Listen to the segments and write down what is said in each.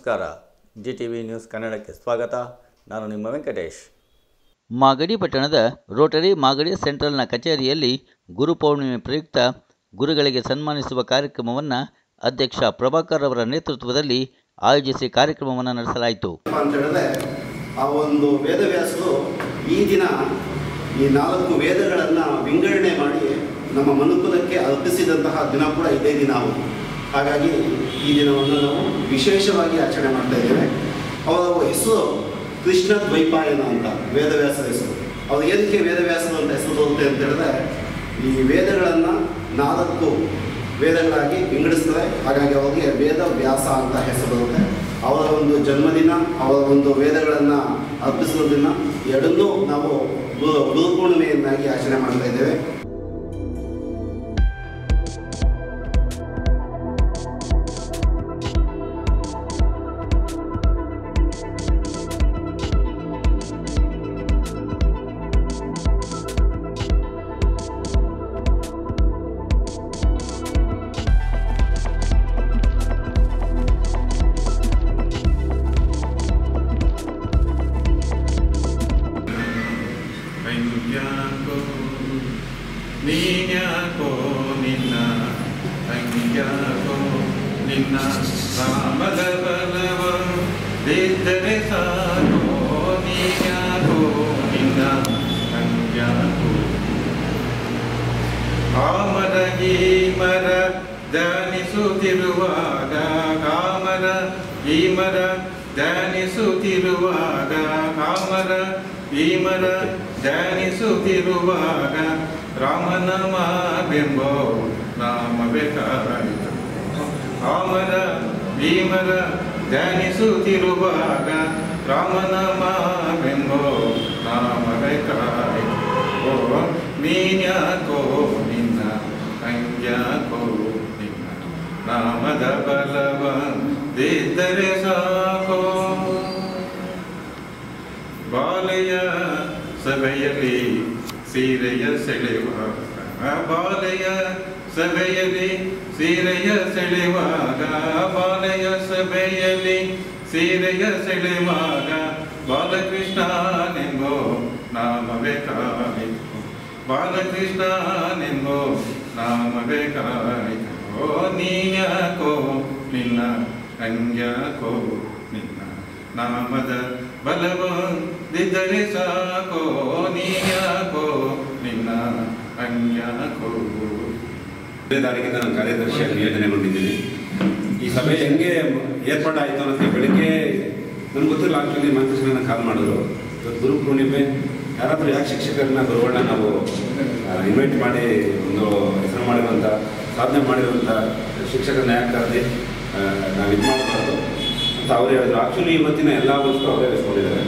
ನಮಸ್ಕಾರ G T V news ಕನ್ನಡಕ್ಕೆ ಸ್ವಾಗತ ನಾನು ನಿಮ್ಮ ವೆಂಕಟೇಶ್ ಮಾಗಡಿ ಪಟ್ಟಣದ ರೋಟರಿ ಮಾಗಡಿ ಸೆಂಟ್ರಲ್ನ ಕಚೇರಿಯಲ್ಲಿ ಗುರುಪೌರ್ಣಿಮೆ ಪ್ರಯುಕ್ತ ಗುರುಗಳಿಗೆ ಸನ್ಮಾನಿಸುವ ಕಾರ್ಯಕ್ರಮವನ್ನು ಅಧ್ಯಕ್ಷ ಪ್ರಭಾಕರ್ ಅವರ ನೇತೃತ್ವದಲ್ಲಿ ಆಯೋಜಿಸಿ ಕಾರ್ಯಕ್ರಮವನ್ನು ನಡೆಸಲಾಯಿತು ಅಂತ ಹೇಳಿದ್ರೆ ಆ ಒಂದು ವೇದವ್ಯಾಸರು ಈ ದಿನ ಈ ನಾಲ್ಕು ವೇದಗಳನ್ನು ವಿಂಗಡಣೆ ಮಾಡಿ ನಮ್ಮ ಮನುಕುಲಕ್ಕೆ ಅರ್ಪಿಸಿದಂತಹ ದಿನ ಕೂಡ ಇದೇ ದಿನ ಹೌದು ಹಾಗಾಗಿ ಈ ದಿನವನ್ನು ನಾವು ವಿಶೇಷವಾಗಿ ಆಚರಣೆ ಮಾಡ್ತಾ ಇದ್ದೇವೆ ಅವರ ಹೆಸರು ಕೃಷ್ಣ ದ್ವೈಪಾಯನ ಅಂತ ವೇದವ್ಯಾಸರ ಹೆಸರು ಅವ್ರು ಏನಕ್ಕೆ ವೇದವ್ಯಾಸರು ಅಂತ ಹೆಸರು ಬರುತ್ತೆ ಅಂತ ಹೇಳಿದ್ರೆ ಈ ವೇದಗಳನ್ನು ನಾಲ್ಕು ವೇದಗಳಾಗಿ ವಿಂಗಡಿಸ್ತಾರೆ ಹಾಗಾಗಿ ಅವರಿಗೆ ವೇದ ವ್ಯಾಸ ಅಂತ ಹೆಸರು ಬರುತ್ತೆ ಅವರ ಒಂದು ಜನ್ಮದಿನ ಅವರ ಒಂದು ವೇದಗಳನ್ನು ಅರ್ಪಿಸುವ ದಿನ ಎರಡನ್ನೂ ನಾವು ಗುರು ಗುರುಪೂರ್ಣಿಮೆಯನ್ನಾಗಿ ಆಚರಣೆ ಮಾಡ್ತಾ ಇದ್ದೇವೆ ತಂಗ್ಯಾಕೋ ನೀನ್ಯಾಕೋ ನಿನ್ನ ತಂಗ್ಯಾಕೋ ನಿನ್ನ ರಾಮದ ಬಲವ ಬಿದ್ದರೆ ಸಾಕೋ ನೀನ್ಯಾಕೋ ನಿನ್ನ ತಂಗ್ಯಾಕೋ ಕಾಮರ ಈ ಮರ ಧ್ಯಾನಿಸುತ್ತಿರುವಾಗ ಕಾಮರ ಈ ಮರ ಧ್ಯಾನಿಸುತ್ತಿರುವಾಗ ಕಾಮರ ಈ ಮರ ಧ್ಯಾನಿಸುತ್ತಿರುವಾಗ ರಾಮನಾಮ ಬೆಂಬೋ ರಾಮ ಬೇಕಾಯಿತು ಕಾಮರ ಭೀಮರ ಧ್ಯಾನಿಸುತ್ತಿರುವಾಗ ರಾಮನಾಮ ಬೆಂಬೋ ರಾಮ ಬೇಕಾಯಿತು ಓ ನೀನ್ಯಾಕೋ ನಿನ್ನ ಸಂಜ್ಞಾಕೋ ನಿನ್ನ ನಾಮದ ಬಲವ ದಿದ್ದರೆ ಸಾಕೋ ಬಾಲೆಯ ಸಭೆಯಲ್ಲಿ ಸೀರೆಯ ಸೆಳೆವಾಗ ಬಾಲೆಯ ಸಭೆಯಲ್ಲಿ ಸೀರೆಯ ಸೆಳೆವಾಗ ಬಾಲೆಯ ಸಭೆಯಲ್ಲಿ ಸೀರೆಯ ಸೆಳೆವಾಗ ಬಾಲಕೃಷ್ಣನೆಂಬೋ ನಾಮವೇ ಕಾಯಿತು ಬಾಲಕೃಷ್ಣನೆಂಬೋ ನಾಮವೇ ಕಾಯಿತು ಓ ನೀನ್ಯಾಕೋ ನಿನ್ನ ಅಂಗ್ಯಾಕೋ ನಿನ್ನ ನಾಮದ ಬಲವಂದಿದ್ದರೆ ಸಾಕೋ ನೀನ್ಯಾಕೋ ನಿನ್ನ ಅಂಗ್ಯಾಕೋ ಒಂದನೇ ತಾರೀಕಿಂದ ನಾನು ಕಾರ್ಯದರ್ಶಿಯಾಗಿ ನಿಯೋಜನೆಗೊಂಡಿದ್ದೀನಿ ಈ ಸಭೆ ಹೆಂಗೆ ಏರ್ಪಾಟಾಯಿತು ಅನ್ನೋದಕ್ಕೆ ಬೆಳಿಗ್ಗೆ ನನಗೆ ಗೊತ್ತಿಲ್ಲ ಆಕ್ಚುಲಿ ಮಂತ್ರಿಗಳನ್ನ ಕಾಲ್ ಮಾಡಿದ್ರು ಇವತ್ತು ಗುರು ಪೂರ್ಣಿಮೆ ಯಾರಾದರೂ ಯಾಕೆ ಶಿಕ್ಷಕರನ್ನ ಗುರುಗಳನ್ನ ನಾವು ಇನ್ವೈಟ್ ಮಾಡಿ ಒಂದು ಹೆಸರು ಮಾಡಿರುವಂಥ ಸಾಧನೆ ಮಾಡಿರುವಂಥ ಶಿಕ್ಷಕರನ್ನ ಯಾಕೆ ಕರೆದಿ ನಾವು ಇದು ಮಾಡಬಾರ್ದು ಅಂತ ಅವ್ರು ಹೇಳಿದ್ರು ಆ್ಯಕ್ಚುಲಿ ಇವತ್ತಿನ ಎಲ್ಲ ವಸ್ತು ಅವರೇ ಇಸ್ಕೊಂಡಿದ್ದಾರೆ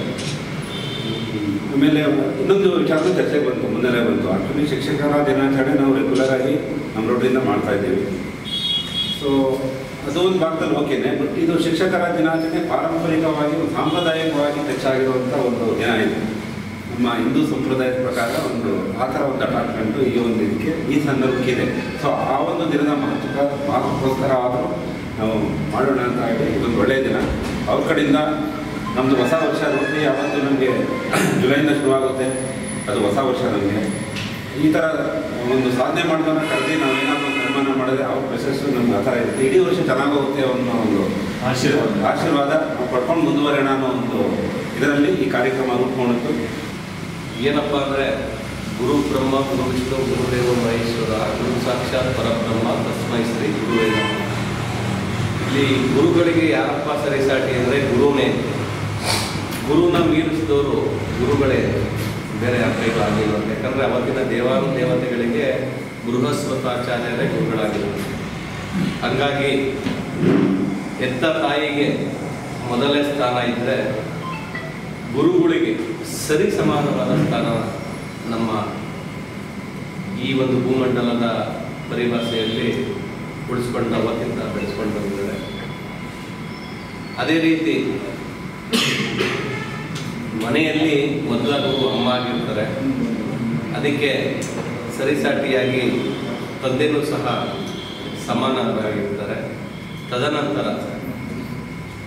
ಆಮೇಲೆ ಇನ್ನೊಂದು ವಿಚಾರ ಚರ್ಚೆಗೆ ಬಂತು ಮುನ್ನೆಲೆ ಬಂತು ಆಕ್ಚುಲಿ ಶಿಕ್ಷಕರ ದಿನಾಚರಣೆ ನಾವು ರೆಗ್ಯುಲರ್ ಆಗಿ ನಮ್ಮ ರೋಡ್ರಿಂದ ಮಾಡ್ತಾ ಇದ್ದೀವಿ ಸೊ ಅದು ಒಂದು ಭಾಗದಲ್ಲಿ ಓಕೆನೆ ಬಟ್ ಇದು ಶಿಕ್ಷಕರ ದಿನಾಚರಣೆ ಪಾರಂಪರಿಕವಾಗಿ ಒಂದು ಸಾಂಪ್ರದಾಯಿಕವಾಗಿ ಹೆಚ್ಚಾಗಿರುವಂಥ ಒಂದು ದಿನ ಇದು ನಮ್ಮ ಹಿಂದೂ ಸಂಪ್ರದಾಯದ ಪ್ರಕಾರ ಒಂದು ಆ ಥರ ಒಂದು ಅಟ್ಯಾಚ್ಮೆಂಟು ಈ ಒಂದು ಇದಕ್ಕೆ ಈ ಸಂದರ್ಭಕ್ಕೆ ಇದೆ ಸೊ ಆ ಒಂದು ದಿನದ ಮಹತ್ವ ಮಹತ್ವಕ್ಕೋಸ್ಕರ ಆದರೂ ನಾವು ಮಾಡೋಣ ಅಂತ ಹೇಳಿ ಇದೊಂದು ಒಳ್ಳೆಯ ದಿನ ಅವ್ರ ಕಡೆಯಿಂದ ನಮ್ಮದು ಹೊಸ ವರ್ಷ ರೋಟರಿ ಯಾವತ್ತು ನಮಗೆ ಜುಲೈಯಿಂದ ಶುರುವಾಗುತ್ತೆ ಅದು ಹೊಸ ವರ್ಷ ನಮಗೆ ಈ ಥರ ಒಂದು ಸಾಧನೆ ಮಾಡಿದವನ್ನ ಕರೆದಿ ನಾವು ಏನಾದರೂ ಒಂದು ಸನ್ಮಾನ ಮಾಡಿದ್ರೆ ಅವ್ರ ಪ್ರಶಸ್ತಿ ನಮ್ಗೆ ಆ ಥರ ಇರುತ್ತೆ ಇಡೀ ವರ್ಷ ಚೆನ್ನಾಗೋಗುತ್ತೆ ಅನ್ನೋ ಒಂದು ಆಶೀರ್ವಾದ ಆಶೀರ್ವಾದ ನಾವು ಪಡ್ಕೊಂಡು ಮುಂದುವರೋಣ ಅನ್ನೋ ಒಂದು ಇದರಲ್ಲಿ ಈ ಕಾರ್ಯಕ್ರಮ ರೂಪುಗೊಂಡಿತ್ತು ಏನಪ್ಪ ಅಂದರೆ ಗುರು ಬ್ರಹ್ಮ ಗುರು ವಿಷ್ಣು ಗುರುದೇವ ಮಹೇಶ್ವರ ಗುರು ಸಾಕ್ಷಾತ್ ಪರಬ್ರಹ್ಮ ತಸ್ಮೈ ಶ್ರೀ ಗುರುವೇ ನಮಃ. ಇಲ್ಲಿ ಗುರುಗಳಿಗೆ ಯಾರಪ್ಪ ಸರಿಸಾಟಿ ಅಂದರೆ ಗುರುನೇ ಗುರುನ ಮೀರಿಸಿದವರು ಗುರುಗಳೇ ಬೇರೆ ಯಾರ ಕೈಗೂ ಆಗಿಲ್ಲ ಯಾಕಂದರೆ ಅವತ್ತಿನ ದೇವಾನು ದೇವತೆಗಳಿಗೆ ಬೃಹಸ್ಪತಾಚಾರ್ಯರೇ ಗುರುಗಳಾಗಿದ್ದರು ಹಂಗಾಗಿ ಎತ್ತ ತಾಯಿಗೆ ಮೊದಲನೇ ಸ್ಥಾನ ಇದ್ದರೆ ಗುರುಗಳಿಗೆ ಸರಿ ಸಮಾನವಾದ ಸ್ಥಾನ ನಮ್ಮ ಈ ಒಂದು ಭೂಮಂಡಲದ ಪರಿಭಾಷೆಯಲ್ಲಿ ಉಳಿಸ್ಕೊಂಡು ಅವತ್ತಿಂದ ಬೆಳೆಸ್ಕೊಂಡು ಬಂದಿದ್ದಾರೆ ಅದೇ ರೀತಿ ಮನೆಯಲ್ಲಿ ಮೊದಲಾಗುವ ಅಮ್ಮ ಆಗಿರ್ತಾರೆ ಅದಕ್ಕೆ ಸರಿಸಾಟಿಯಾಗಿ ತಂದೆನೂ ಸಹ ಸಮಾನರಾಗಿರ್ತಾರೆ ತದನಂತರ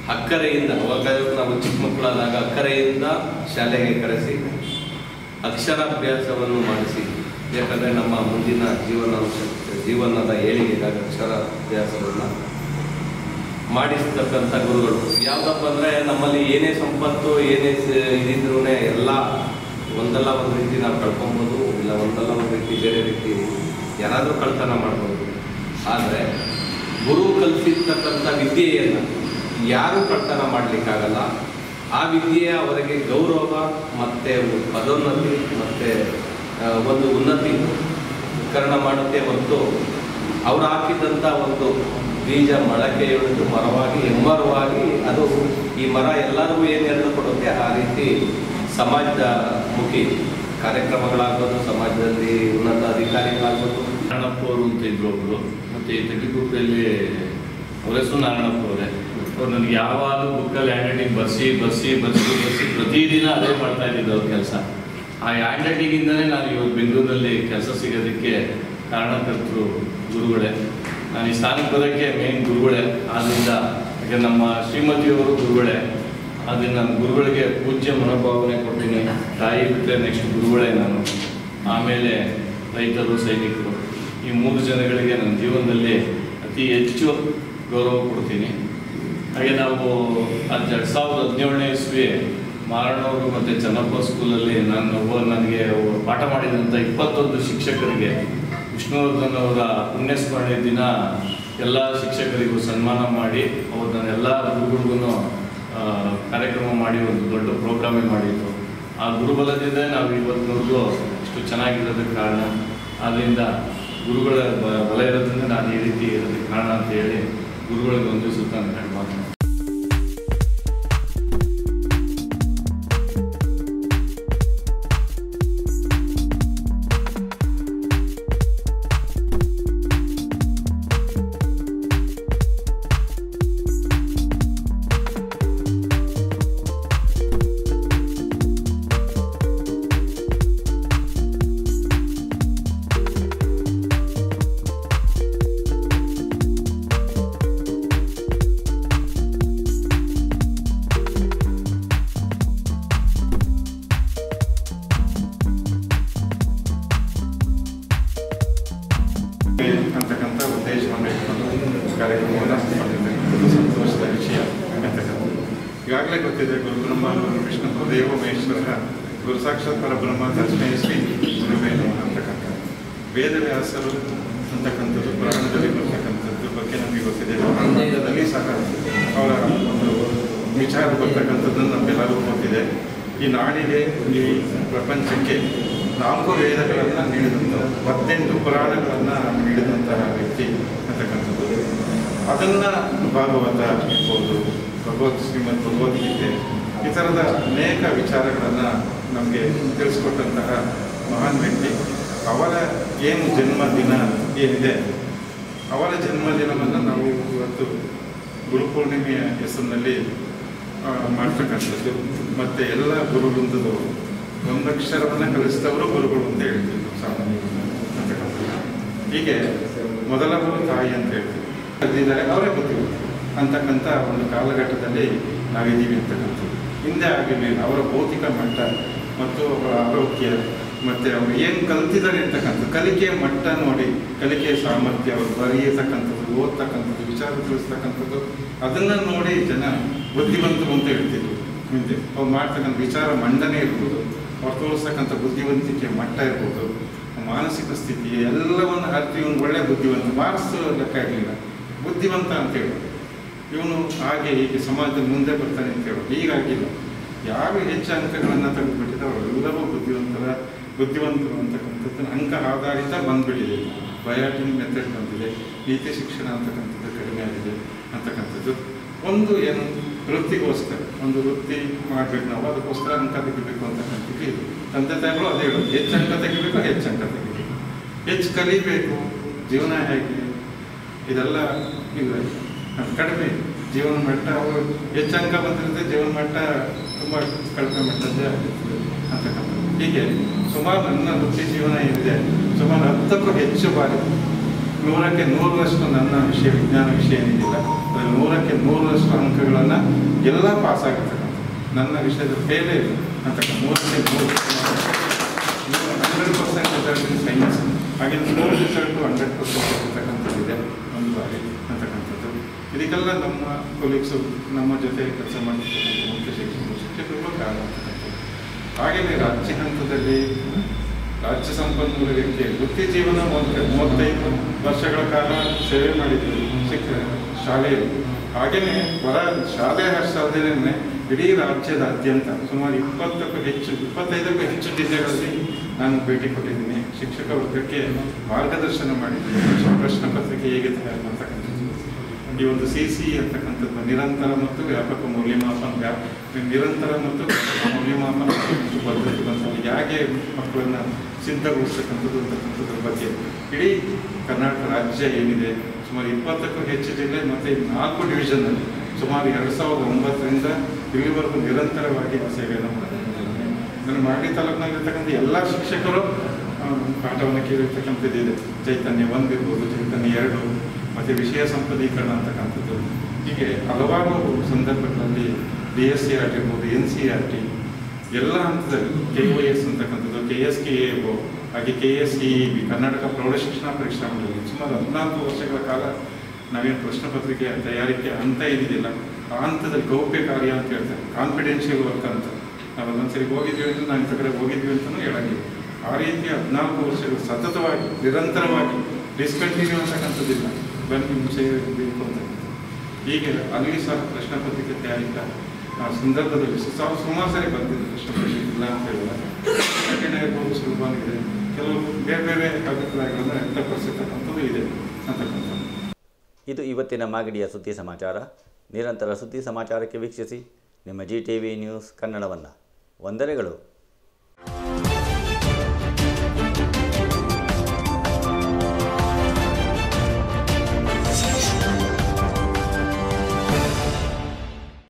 ಅಕ್ಕರೆಯಿಂದ ಅವಾಗ ನಾವು ಚಿಕ್ಕ ಮಕ್ಕಳಾದಾಗ ಅಕ್ಕರೆಯಿಂದ ಶಾಲೆಗೆ ಕರೆಸಿ ಅಕ್ಷರಾಭ್ಯಾಸವನ್ನು ಮಾಡಿಸಿ ಯಾಕಂದರೆ ನಮ್ಮ ಮುಂದಿನ ಜೀವನ ಜೀವನದ ಏಳಿಗೆಗಾಗಿ ಅಕ್ಷರಾಭ್ಯಾಸವನ್ನು ಮಾಡಿಸ್ತಕ್ಕಂಥ ಗುರುಗಳು ಯಾವುದಪ್ಪ ಅಂದರೆ ನಮ್ಮಲ್ಲಿ ಏನೇ ಸಂಪತ್ತು ಏನೇ ಸ- ಇದಿದ್ರೂ ಎಲ್ಲ ಒಂದಲ್ಲ ಒಂದು ರೀತಿ ನಾವು ಕಳ್ಕೊಬೋದು ಇಲ್ಲ ಒಂದಲ್ಲ ಒಂದು ರೀತಿ ಬೇರೆ ರೀತಿ ಯಾರಾದರೂ ಕಳ್ತನ ಮಾಡ್ಬೋದು ಆದರೆ ಗುರು ಕಲಿಸಿರ್ತಕ್ಕಂಥ ವಿದ್ಯೆಯನ್ನು ಯಾರೂ ಕಳ್ತನ ಮಾಡಲಿಕ್ಕಾಗಲ್ಲ ಆ ವಿದ್ಯೆ ಅವರಿಗೆ ಗೌರವ ಮತ್ತು ಪದೋನ್ನತಿ ಮತ್ತು ಒಂದು ಉನ್ನತಿ ಕರಣ ಮಾಡುತ್ತೆ ಹೊರತು ಅವ್ರು ಹಾಕಿದಂಥ ಒಂದು ಬೀಜ ಮೊಳಕೆಯೊಡೆದು ಮರವಾಗಿ ಹೆಮ್ಮರವಾಗಿ ಅದು ಈ ಮರ ಎಲ್ಲರಿಗೂ ಏನು ಎರೆದು ಕೊಡುತ್ತೆ ಆ ರೀತಿ ಸಮಾಜದ ಮುಖಿ ಕಾರ್ಯಕ್ರಮಗಳಾಗ್ಬೋದು ಸಮಾಜದಲ್ಲಿ ಉನ್ನತ ಅಧಿಕಾರಿಗಳಾಗ್ಬೋದು ನಾರಾಯಣಪ್ಪ ಅವರು ಅಂತ ಇದ್ರು ಒಬ್ರು ಮತ್ತೆ ಈ ತಗ್ಗಿಗುಪ್ಪೆಯಲ್ಲಿ ಅವ್ರ ಹೆಸರು ನಾರಾಯಣಪ್ಪ ಅವರೇ ಅವ್ರು ನನಗೆ ಯಾವಾಗಲೂ ಬುಕ್ಕಲ್ಲಿ ಹ್ಯಾಂಡ್ ರೈಟಿಂಗ್ ಬರ್ಸಿ ಬರ್ಸಿ ಬರ್ಸಿ ಬರ್ಸಿ ಪ್ರತಿದಿನ ಅದೇ ಮಾಡ್ತಾ ಇದ್ದಿದ್ದು ಅವ್ರ ಕೆಲಸ ಆ ಹ್ಯಾಂಡ್ ರೈಟಿಂಗಿಂದನೇ ನಾನು ಇವತ್ತು ಬೆಂಗಳೂರಲ್ಲಿ ಕೆಲಸ ಸಿಗೋದಕ್ಕೆ ಕಾರಣಕರ್ತರು ಗುರುಗಳೇ ನಾನು ಈ ಸ್ಥಾನಕ್ಕೆ ಬರೋಕ್ಕೆ ಮೇನ್ ಗುರುಗಳೇ ಆದ್ದರಿಂದ ಈಗ ನಮ್ಮ ಶ್ರೀಮತಿಯವರು ಗುರುಗಳೇ ಅದನ್ನು ನಾನು ಗುರುಗಳಿಗೆ ಪೂಜ್ಯ ಮನೋಭಾವನೆ ಕೊಡ್ತೀನಿ ತಾಯಿ ಬಿಟ್ಟರೆ ನೆಕ್ಸ್ಟ್ ಗುರುಗಳೇ ನಾನು ಆಮೇಲೆ ರೈತರು ಸೈನಿಕರು ಈ ಮೂರು ಜನಗಳಿಗೆ ನನ್ನ ಜೀವನದಲ್ಲಿ ಅತಿ ಹೆಚ್ಚು ಗೌರವ ಕೊಡ್ತೀನಿ ಹಾಗೆ ನಾವು ಅದು ಎರಡು ಸಾವಿರದ ಹದಿನೇಳನೇ ಇಸ್ವಿ ಮಾರಣವರು ಮತ್ತು ಚನ್ನಪ್ಪ ಸ್ಕೂಲಲ್ಲಿ ನಾನು ಒಬ್ಬ ನನಗೆ ಒಬ್ಬ ಪಾಠ ಮಾಡಿದಂಥ ಇಪ್ಪತ್ತೊಂದು ಶಿಕ್ಷಕರಿಗೆ ವಿಷ್ಣುವರ್ಧನ್ ಅವರ ಪುಣ್ಯಸ್ಮರಣೆ ದಿನ ಎಲ್ಲ ಶಿಕ್ಷಕರಿಗೂ ಸನ್ಮಾನ ಮಾಡಿ ಅವ್ರನ್ನ ಎಲ್ಲ ಗುರುಗಳಿಗೂ ಕಾರ್ಯಕ್ರಮ ಮಾಡಿ ಒಂದು ದೊಡ್ಡ ಪ್ರೋಗ್ರಾಮೇ ಮಾಡಿದ್ರು ಆ ಗುರುಬಲದಿಂದ ನಾವು ಇವತ್ತಿನವರೆಗೂ ಇಷ್ಟು ಚೆನ್ನಾಗಿರೋದಕ್ಕೆ ಕಾರಣ ಆದ್ದರಿಂದ ಗುರುಗಳ ಬ- ಬಲ ಇರೋದ್ರಿಂದ ನಾನು ಈ ರೀತಿ ಇರೋದಕ್ಕೆ ಕಾರಣ ಅಂತ ಹೇಳಿ ಗುರುಗಳಿಗೆ ಹೊಂದಿಸುತ್ತಾ ನಾನು ಎರಡು ಮಾತನ್ನು ಅಂತಕ್ಕಂಥ ಉದ್ದೇಶವನ್ನು ಇಟ್ಕೊಂಡು ಕಾರ್ಯಕ್ರಮವನ್ನು ಮಾಡಿರ್ತಕ್ಕಂಥದ್ದು ಸಂತೋಷದ ವಿಷಯ ಅಂತಕ್ಕಂಥದ್ದು ಈಗಾಗಲೇ ಗೊತ್ತಿದೆ ಗುರು ಬ್ರಹ್ಮ ಗುರು ವಿಷ್ಣು ದೇವ ಮಹೇಶ್ವರ ಗುರು ಸಾಕ್ಷಾತ್ ಪರಬ್ರಹ್ಮ ತಸ್ಮೈ ಶ್ರೀ ಗುರುವೇನು ಅಂತಕ್ಕಂಥದ್ದು ವೇದವ್ಯಾಸರು ಅಂತಕ್ಕಂಥದ್ದು ಪುರಾಣದಲ್ಲಿ ಬರ್ತಕ್ಕಂಥದ್ದು ಬಗ್ಗೆ ನಮಗೆ ಗೊತ್ತಿದೆ ಪುರಾಣದಲ್ಲಿ ಸಹ ಅವರ ಒಂದು ವಿಚಾರ ಬರ್ತಕ್ಕಂಥದ್ದನ್ನು ನಮಗೆಲ್ಲರಿಗೂ ಗೊತ್ತಿದೆ ಈ ನಾಡಿಗೆ ಈ ಪ್ರಪಂಚಕ್ಕೆ ನಾಲ್ಕು ವೇದಗಳನ್ನು ನೀಡಿದಂಥ ಹದಿನೆಂಟು ಪುರಾಣಗಳನ್ನು ನೀಡಿದಂತಹ ವ್ಯಕ್ತಿ ಅಂತಕ್ಕಂಥದ್ದು ಅದನ್ನು ಭಾಗವತ ಇರ್ಬೋದು ಭಗವತ್ ಶ್ರೀಮದ್ ಭಗವದ್ಗೀತೆ ಈ ಥರದ ಅನೇಕ ವಿಚಾರಗಳನ್ನು ನಮಗೆ ತಿಳಿಸ್ಕೊಟ್ಟಂತಹ ಮಹಾನ್ ವ್ಯಕ್ತಿ ಅವರ ಏನು ಜನ್ಮದಿನ ಏನಿದೆ ಅವರ ಜನ್ಮದಿನವನ್ನು ನಾವು ಇವತ್ತು ಗುರುಪೂರ್ಣಿಮೆಯ ಹೆಸರಿನಲ್ಲಿ ಆ, ಮಾಡ್ತಕ್ಕಂಥದ್ದು ಮತ್ತು ಎಲ್ಲ ಗುರುವೃಂದದವರು ಒಂದಕ್ಷರವನ್ನು ಕಲಿಸಿದವರು ಗುರುಗಳು ಅಂತ ಹೇಳ್ತೀವಿ ಸಾಮಾನ್ಯವಾಗಿ ಅಂತಕ್ಕಂಥದ್ದು ಹೀಗೆ ಮೊದಲ ಗುರು ತಾಯಿ ಅಂತ ಹೇಳ್ತೀವಿ ಕರೆದಿದ್ದಾರೆ ಅವರೇ ಗೊತ್ತಿಲ್ಲ ಅಂತಕ್ಕಂಥ ಒಂದು ಕಾಲಘಟ್ಟದಲ್ಲಿ ನಾವಿದ್ದೀವಿ ಅಂತಕ್ಕಂಥದ್ದು ಹಿಂದೆ ಆಗಿರಲಿಲ್ಲ ಅವರ ಭೌತಿಕ ಮಟ್ಟ ಮತ್ತು ಅವರ ಆರೋಗ್ಯ ಮತ್ತು ಅವರು ಏನು ಕಲ್ತಿದ್ದಾರೆ ಅಂತಕ್ಕಂಥದ್ದು ಕಲಿಕೆಯ ಮಟ್ಟ ನೋಡಿ ಕಲಿಕೆಯ ಸಾಮರ್ಥ್ಯ ಅವರು ಬರೆಯತಕ್ಕಂಥದ್ದು ಓದ್ತಕ್ಕಂಥದ್ದು ವಿಚಾರ ತಿಳಿಸ್ತಕ್ಕಂಥದ್ದು ಅದನ್ನು ನೋಡಿ ಜನ ಬುದ್ಧಿವಂತರು ಅಂತ ಹೇಳ್ತಿದ್ರು ಮುಂದೆ ಅವ್ರು ಮಾಡ್ತಕ್ಕಂಥ ವಿಚಾರ ಮಂಡನೆ ಇರ್ಬೋದು ಅವ್ರು ತೋರಿಸ್ತಕ್ಕಂಥ ಬುದ್ಧಿವಂತಿಕೆ ಮಟ್ಟ ಇರ್ಬೋದು ಮಾನಸಿಕ ಸ್ಥಿತಿ ಎಲ್ಲವನ್ನು ಅರ್ಥ ಇವನು ಒಳ್ಳೆ ಬುದ್ಧಿವಂತ ಮಾರ್ಕ್ಸ್ ಲೆಕ್ಕ ಇರಲಿಲ್ಲ ಬುದ್ಧಿವಂತ ಅಂತ ಹೇಳೋದು ಇವನು ಹಾಗೆ ಹೀಗೆ ಸಮಾಜದಲ್ಲಿ ಮುಂದೆ ಬರ್ತಾನೆ ಅಂತ ಹೇಳೋದು ಹೀಗಾಗಿಲ್ಲ ಯಾವ ಹೆಚ್ಚು ಅಂಕಗಳನ್ನು ತೆಗೆದುಬಿಟ್ಟಿದೆ ಅವರೆಲ್ಲರೂ ಬುದ್ಧಿವಂತರ ಬುದ್ಧಿವಂತರು ಅಂತಕ್ಕಂಥದ್ದು ಅಂಕ ಆಧಾರಿತ ಬಂದ್ಬಿಟ್ಟಿದೆ ಬಯಾಟಿಂಗ್ ಮೆಥಡ್ ಬಂದಿದೆ ನೀತಿ ಶಿಕ್ಷಣ ಅಂತಕ್ಕಂಥದ್ದು ಕಡಿಮೆ ಆಗಿದೆ ಅಂತಕ್ಕಂಥದ್ದು ಒಂದು ಏನು ವೃತ್ತಿಗೋಸ್ಕರ ಒಂದು ವೃತ್ತಿ ಮಾಡ್ಬೇಕು ನಾವು ಅದಕ್ಕೋಸ್ಕರ ಅಂಕ ತೆಗಿಬೇಕು ಅಂತಕ್ಕಂಥದ್ದು ಇದು ತಂದೆ ತಾಯಿಗಳು ಅದೇ ಹೇಳೋದು ಹೆಚ್ಚು ಅಂಕ ತೆಗಿಬೇಕು ಹೆಚ್ಚು ಅಂಕ ತೆಗಿಬೇಕು ಹೆಚ್ಚು ಕಲಿಬೇಕು ಜೀವನ ಹೇಗೆ ಇದೆಲ್ಲ ಇಲ್ಲ ಅದು ಕಡಿಮೆ ಜೀವನ ಮಟ್ಟ ಅವರು ಹೆಚ್ಚು ಅಂಕ ಬಂದಿರುತ್ತೆ ಜೀವನ ಮಟ್ಟ ತುಂಬ ಕಡಿಮೆ ಮಟ್ಟದ್ದೇ ಆಗಿರ್ತದೆ ಅಂತಕ್ಕಂಥದ್ದು ಹೀಗೆ ಸುಮಾರು ನನ್ನ ವೃತ್ತಿ ಜೀವನ ಏನಿದೆ ಸುಮಾರು ಹತ್ತಕ್ಕೂ ಹೆಚ್ಚು ಬಾರಿ ನೂರಕ್ಕೆ ನೂರರಷ್ಟು ನನ್ನ ವಿಷಯ ವಿಜ್ಞಾನ ವಿಷಯ ಏನಿಲ್ಲ ಅದ್ರಲ್ಲಿ ನೂರಕ್ಕೆ ನೂರರಷ್ಟು ಅಂಕಗಳನ್ನು ಎಲ್ಲ ಪಾಸ್ ಆಗಿರ್ತಕ್ಕಂಥ ನನ್ನ ವಿಷಯದಲ್ಲಿ ಫೇಲೇ ಇಲ್ಲ ಅಂತಕ್ಕ ನೂರಕ್ಕೆ ನೂರು hundred percent result in science ಹಾಗೆ ಸ್ಕೂಲ್ ರಿಸಲ್ಟು ಹಂಡ್ರೆಡ್ ಪರ್ಸೆಂಟ್ ಇರ್ತಕ್ಕಂಥದ್ದಿದೆ ಒಂದು ಬಾರಿ ಅಂತಕ್ಕಂಥದ್ದು ಇದಕ್ಕೆಲ್ಲ ನಮ್ಮ ಕೊಲೀಗ್ಸು ನಮ್ಮ ಜೊತೆ ಕೆಲಸ ಮಾಡ್ತಿರ್ತಕ್ಕಂಥ ಮುಖ್ಯ ಶಿಕ್ಷಕರು ಶಿಕ್ಷಕರು ಕಾರಣ ಅಂತಕ್ಕಂಥದ್ದು ಹಾಗೆಯೇ ರಾಜ್ಯ ಹಂತದಲ್ಲಿ ರಾಜ್ಯ ಸಂಪನ್ಮೂಲ ವ್ಯಕ್ತಿ ವೃತ್ತಿ ಜೀವನ ಮೂವತ್ತ ಮೂವತ್ತೈದು ವರ್ಷಗಳ ಕಾಲ ಸೇವೆ ಮಾಡಿದ್ದೀವಿ ಶಿಕ್ಷ ಶಾಲೆಯಲ್ಲಿ ಹಾಗೆಯೇ ಹೊರ ಶಾಲೆ ಅಷ್ಟೇ ಇಡೀ ರಾಜ್ಯದಾದ್ಯಂತ ಸುಮಾರು ಇಪ್ಪತ್ತಕ್ಕೂ ಹೆಚ್ಚು ಇಪ್ಪತ್ತೈದಕ್ಕೂ ಹೆಚ್ಚು ಜಿಲ್ಲೆಗಳಲ್ಲಿ ನಾನು ಭೇಟಿ ಕೊಟ್ಟಿದ್ದೀನಿ ಶಿಕ್ಷಕ ವರ್ಗಕ್ಕೆ ಮಾರ್ಗದರ್ಶನ ಮಾಡಿದ್ದೀನಿ ಪ್ರಶ್ನೆ ಪತ್ರಿಕೆ ಹೇಗೆ ತಯಾರು ಮಾಡ್ತಕ್ಕಂಥದ್ದು ಈ ಒಂದು ಸಿ ಸಿ ಅಂತಕ್ಕಂಥದ್ದು ನಿರಂತರ ಮತ್ತು ವ್ಯಾಪಕ ಮೌಲ್ಯಮಾಪನ ವ್ಯಾ ನಿರಂತರ ಮತ್ತು ವ್ಯಾಪಕ ಮೌಲ್ಯಮಾಪನ ಪದ್ಧತಿ ಬಂತು ಹೇಗೆ ಮಕ್ಕಳನ್ನ ಸಿದ್ಧಗೊಳಿಸ್ತಕ್ಕಂಥದ್ದು ಅಂತಕ್ಕಂಥದ್ರ ಬಗ್ಗೆ ಇಡೀ ಕರ್ನಾಟಕ ರಾಜ್ಯ ಏನಿದೆ ಸುಮಾರು ಇಪ್ಪತ್ತಕ್ಕೂ ಹೆಚ್ಚು ಜಿಲ್ಲೆ ಮತ್ತು ನಾಲ್ಕು ಡಿವಿಷನ್ನಲ್ಲಿ ಸುಮಾರು ಎರಡು ಸಾವಿರದ ಒಂಬತ್ತರಿಂದ ಇಲ್ಲಿವರೆಗೂ ನಿರಂತರವಾಗಿ ಸೇವೆಯನ್ನು ಮಾಡಿದ್ದಾರೆ ನಾನು ಮಾಗಡಿ ತಾಲೂಕಿನಲ್ಲಿರ್ತಕ್ಕಂಥ ಎಲ್ಲ ಶಿಕ್ಷಕರು ಆ, ಪಾಠವನ್ನು ಕೇಳಿರ್ತಕ್ಕಂಥದ್ದು ಇದೆ ಚೈತನ್ಯ ಒಂದು ಇರ್ಬೋದು ಚೈತನ್ಯ ಎರಡು ಮತ್ತು ವಿಷಯ ಸಂಪದೀಕರಣ ಅಂತಕ್ಕಂಥದ್ದು ಹೀಗೆ ಹಲವಾರು ಸಂದರ್ಭಗಳಲ್ಲಿ D S C R T ಇರ್ಬೋದು ಎನ್ ಸಿ ಆರ್ ಟಿ ಎಲ್ಲ ಹಂತದಲ್ಲಿ ಕೆ ಒ ಎಸ್ ಅಂತಕ್ಕಂಥದ್ದು K S K A O ಹಾಗೆ K S E B Karnataka ಪ್ರೌಢಶಿಕ್ಷಣ ಪರೀಕ್ಷಾ ಮಂಡಳಿ ಸುಮಾರು ಹದಿನಾಲ್ಕು ವರ್ಷಗಳ ಕಾಲ ನಾವೇನು ಪ್ರಶ್ನೆ ಪತ್ರಿಕೆ ತಯಾರಿಕೆ ಹಂತ ಏನಿದಿಲ್ಲ ಆ ಹಂತದಲ್ಲಿ ಗೌಪ್ಯ ಕಾರ್ಯ ಅಂತ ಹೇಳ್ತಾರೆ ಕಾನ್ಫಿಡೆನ್ಷಿಯಲ್ ವರ್ಕ್ ಅಂತ ನಾವು ಒಂದೊಂದ್ಸರಿ ಹೋಗಿದ್ವಿ ಅಂತ ನಾವು ಇಂಥ ಕಡೆ ಹೋಗಿದ್ವಿ ಅಂತಲೂ ಹೇಳಂಗಿಲ್ಲ ಆ ರೀತಿ ಹದಿನಾಲ್ಕು ವರ್ಷಗಳು ಸತತವಾಗಿ ನಿರಂತರವಾಗಿ ಡಿಸ್ಕಂಟಿನ್ಯೂ ಅಂತಕ್ಕಂಥದ್ದಿಲ್ಲ ಬನ್ನಿ ಮುಂಚೆ ಬೇಕು ಅಂತ ಹೀಗೆ ಅಲ್ಲಿ ಸಹ ಪ್ರಶ್ನೆ ಪತ್ರಿಕೆ ತಯಾರಿಕಾ ಆ ಸಂದರ್ಭದಲ್ಲಿ ಸು- ಸುಮಾರು ಸರಿ ಬಂದಿದೆ ಪ್ರಶ್ನೆ ಪತ್ರಿಕೆ ಇಲ್ಲ ಅಂತ ಹೇಳಿಲ್ಲ ಕಠಿಣ ಇರ್ಬೋದು ಸುಲಭ ಇದೆ ಕೆಲವು ಬೇರೆ ಬೇರೆ ಅಭಿಪ್ರಾಯಗಳನ್ನು ವ್ಯಕ್ತಪಡಿಸಿರ್ತಕ್ಕಂಥದ್ದು ಇದೆ ಅಂತಕ್ಕಂಥದ್ದು ಇದು ಇವತ್ತಿನ ಮಾಗಡಿಯ ಸುದ್ದಿ ಸಮಾಚಾರ ನಿರಂತರ ಸುದ್ದಿ ಸಮಾಚಾರಕ್ಕೆ ವೀಕ್ಷಿಸಿ ನಿಮ್ಮ ಜಿ ಟಿ ವಿ ನ್ಯೂಸ್ ಕನ್ನಡವನ್ನು ವಂದನೆಗಳು